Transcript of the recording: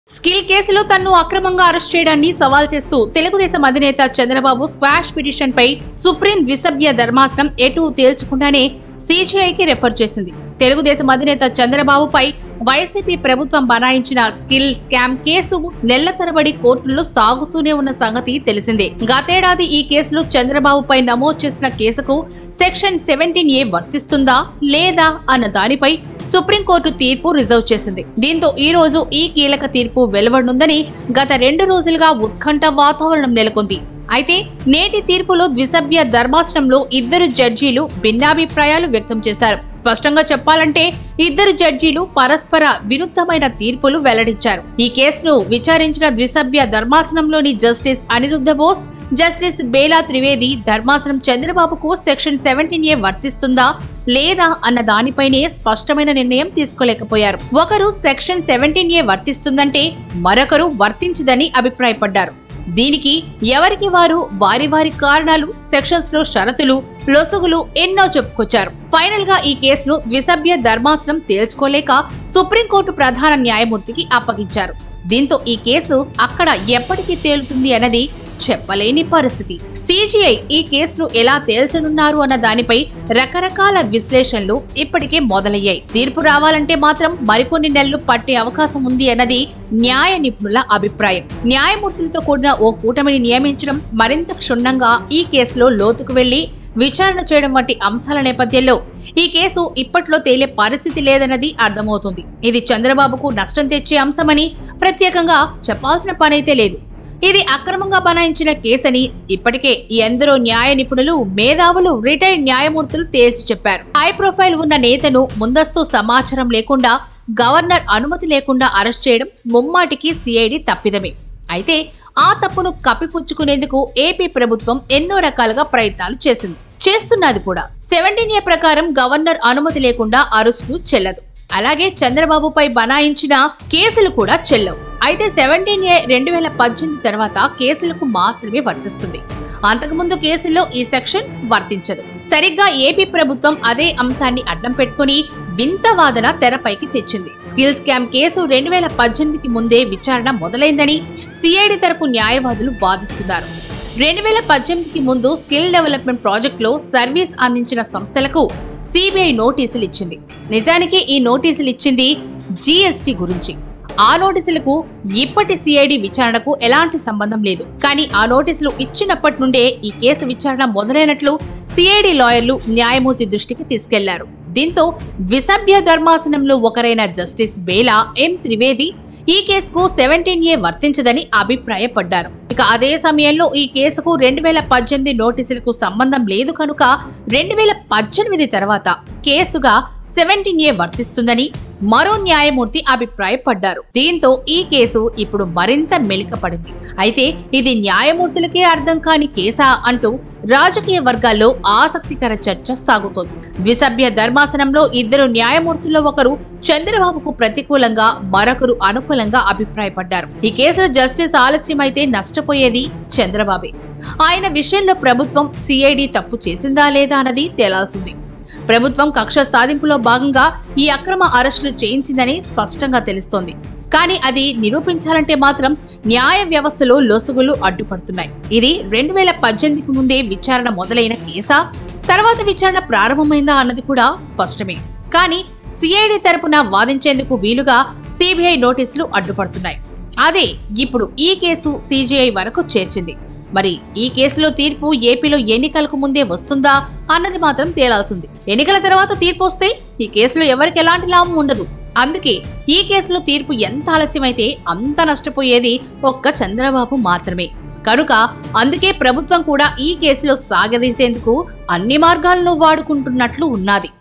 skill కేసులో తన్ను అక్రమంగా అరెస్ట్ చేయడాన్ని సవాల్ చేస్తూ తెలుగుదేశం అధినేత చంద్రబాబు స్క్వాష్ పిటిషన్ పై సుప్రీం ద్విసభ్య ధర్మాసనం ఎటు తేల్చకుండానే సీజీఐకి రెఫర్ చేసింది తెలుగుదేశం అధినేత చంద్రబాబుపై వైసీపీ ప్రభుత్వం బనాయించిన స్కిల్ స్కామ్ కేసు నెల తరబడి కోర్టుల్లో సాగుతూనే ఉన్న సంగతి తెలిసిందే గతేడాది ఈ కేసులో చంద్రబాబుపై నమోదు చేసిన కేసుకు సెక్షన్ సెవెంటీన్ ఏ వర్తిస్తుందా లేదా అన్న దానిపై సుప్రీంకోర్టు తీర్పు రిజర్వ్ చేసింది దీంతో ఈ రోజు ఈ కీలక తీర్పు వెలువడనుందని గత రెండు రోజులుగా ఉత్కంఠ వాతావరణం నెలకొంది అయితే నేటి తీర్పులో ద్విసభ్య ధర్మాసనంలో ఇద్దరు జడ్జీలు భిన్నాభిప్రాయాలు వ్యక్తం చేశారు స్పష్టంగా చెప్పాలంటే ఇద్దరు జడ్జీలు పరస్పర విరుద్ధమైన తీర్పులు వెల్లడించారు ఈ కేసును విచారించిన ద్విసభ్య ధర్మాసనంలోని జస్టిస్ అనిరుద్ధ బోస్ జస్టిస్ బేలా త్రివేది ధర్మాసనం చంద్రబాబుకు సెక్షన్ సెవెంటీన్ ఏ వర్తిస్తుందా లేదా అన్న దానిపైనే స్పష్టమైన నిర్ణయం తీసుకోలేకపోయారు ఒకరు సెక్షన్ సెవెంటీన్ ఏ వర్తిస్తుందంటే మరొకరు వర్తించదని అభిప్రాయపడ్డారు దీనికి ఎవరికి వారు వారి వారి కారణాలు సెక్షన్స్ లో షరతులు లొసుగులు ఎన్నో చెప్పుకొచ్చారు ఫైనల్ గా ఈ కేసును ద్విసభ్య ధర్మాసనం తేల్చుకోలేక సుప్రీంకోర్టు ప్రధాన న్యాయమూర్తికి అప్పగించారు దీంతో ఈ కేసు అక్కడ ఎప్పటికి తేలుతుంది అన్నది చెప్పలేని పరిస్థితి సిజిఐ ఈ కేసును ఎలా తేల్చనున్నారు అన్న దానిపై రకరకాల విశ్లేషణలు ఇప్పటికే మొదలయ్యాయి తీర్పు రావాలంటే మాత్రం మరికొన్ని నెలలు పట్టే అవకాశం ఉంది అన్నది న్యాయ నిపుణుల అభిప్రాయం న్యాయమూర్తులతో కూడిన ఓ కూటమిని నియమించడం మరింత క్షుణ్ణంగా ఈ కేసులో లోతుకు వెళ్లి విచారణ చేయడం వంటి అంశాల నేపథ్యంలో ఈ కేసు ఇప్పట్లో తేలే పరిస్థితి లేదన్నది అర్థమవుతుంది ఇది చంద్రబాబుకు నష్టం తెచ్చే అంశమని ప్రత్యేకంగా చెప్పాల్సిన పనైతే లేదు ఇది అక్రమంగా బనాయించిన కేసని ఇప్పటికే ఎందరో న్యాయ నిపుణులు మేధావులు రిటైర్డ్ న్యాయమూర్తులు తేల్చి చెప్పారు హై ప్రొఫైల్ ఉన్న నేతను ముందస్తు సమాచారం లేకుండా గవర్నర్ అనుమతి లేకుండా అరెస్ట్ చేయడం ముమ్మాటికి సిఐడి తప్పిదమే అయితే ఆ తప్పును కప్పిపుచ్చుకునేందుకు ఏపీ ప్రభుత్వం ఎన్నో రకాలుగా ప్రయత్నాలు చేసింది చేస్తున్నది కూడా సెవెంటీన్ ఏ ప్రకారం గవర్నర్ అనుమతి లేకుండా అరెస్టు చెల్లదు అలాగే చంద్రబాబుపై బనాయించిన కేసులు కూడా చెల్లవు అయితే సెవెంటీన్ ఏ రెండు వేల పద్దెనిమిది తర్వాత కేసులకు మాత్రమే వర్తిస్తుంది అంతకుముందు కేసుల్లో ఈ సెక్షన్ వర్తించదు సరిగ్గా ఏపీ ప్రభుత్వం అదే అంశాన్ని అడ్డం పెట్టుకుని వింత వాదన తెరపైకి తెచ్చింది స్కిల్ స్కామ్ కేసు రెండు వేల పద్దెనిమిదికి ముందే విచారణ మొదలైందని సిఐడి తరపు న్యాయవాదులు వాదిస్తున్నారు రెండు వేల పద్దెనిమిదికి ముందు స్కిల్ డెవలప్మెంట్ ప్రాజెక్టులో సర్వీస్ అందించిన సంస్థలకు సిబిఐ నోటీసులు ఇచ్చింది నిజానికి ఈ నోటీసులు ఇచ్చింది జీఎస్టీ గురించి ఆ నోటీసులకు ఇప్పటి సిఐడి విచారణకు ఎలాంటి సంబంధం లేదు కానీ ఆ నోటీసులు ఇచ్చినప్పటి నుండే ఈ కేసు విచారణ మొదలైనట్లు సిఐడి లాయర్లు న్యాయమూర్తి దృష్టికి తీసుకెళ్లారు దీంతో ద్విసభ్య ధర్మాసనంలో ఒకరైన జస్టిస్ బేలా ఎం త్రివేది ఈ కేసుకు సెవెంటీన్ ఏ వర్తించదని అభిప్రాయపడ్డారు ఇక అదే సమయంలో ఈ కేసుకు రెండు వేల పద్దెనిమిది నోటీసులకు సంబంధం లేదు కనుక రెండు వేల పద్దెనిమిది తర్వాత కేసుగా సెవెంటీన్ ఏ వర్తిస్తుందని మరో న్యాయమూర్తి అభిప్రాయపడ్డారు దీంతో ఈ కేసు ఇప్పుడు మరింత మెలికపడింది అయితే ఇది న్యాయమూర్తులకే అర్థం కాని కేసా అంటూ రాజకీయ వర్గాల్లో ఆసక్తికర చర్చ సాగుతోంది ద్విసభ్య ధర్మాసనంలో ఇద్దరు న్యాయమూర్తుల్లో ఒకరు చంద్రబాబుకు ప్రతికూలంగా మరొకరు అనుకూలంగా అభిప్రాయపడ్డారు ఈ కేసులో జస్టిస్ ఆలస్యమైతే నష్టపోయేది చంద్రబాబే ఆయన విషయంలో ప్రభుత్వం సిఐడి తప్పు చేసిందా లేదా అన్నది తేలాల్సింది ప్రభుత్వం కక్ష సాధింపులో భాగంగా ఈ అక్రమ అరెస్టులు చేయించిందని స్పష్టంగా తెలుస్తోంది కానీ అది నిరూపించాలంటే మాత్రం న్యాయ వ్యవస్థలో లొసుగులు అడ్డుపడుతున్నాయి ఇది రెండు వేల పద్దెనిమిదికి ముందే విచారణ మొదలైన కేసా తర్వాత విచారణ ప్రారంభమైందా అన్నది కూడా స్పష్టమే కానీ సిఐడి తరపున వాదించేందుకు వీలుగా సిబిఐ నోటీసులు అడ్డుపడుతున్నాయి అదే ఇప్పుడు ఈ కేసు సిజిఐ వరకు చేర్చింది మరి ఈ కేసులో తీర్పు ఏపీలో ఎన్నికలకు ముందే వస్తుందా అన్నది మాత్రం తేలాల్సింది ఎన్నికల తర్వాత తీర్పు వస్తే ఈ కేసులో ఎవరికి ఎలాంటి లాభం ఉండదు అందుకే ఈ కేసులో తీర్పు ఎంత ఆలస్యమైతే అంత నష్టపోయేది ఒక్క చంద్రబాబు మాత్రమే కనుక అందుకే ప్రభుత్వం కూడా ఈ కేసులో సాగదీసేందుకు అన్ని మార్గాలను వాడుకుంటున్నట్లు ఉన్నది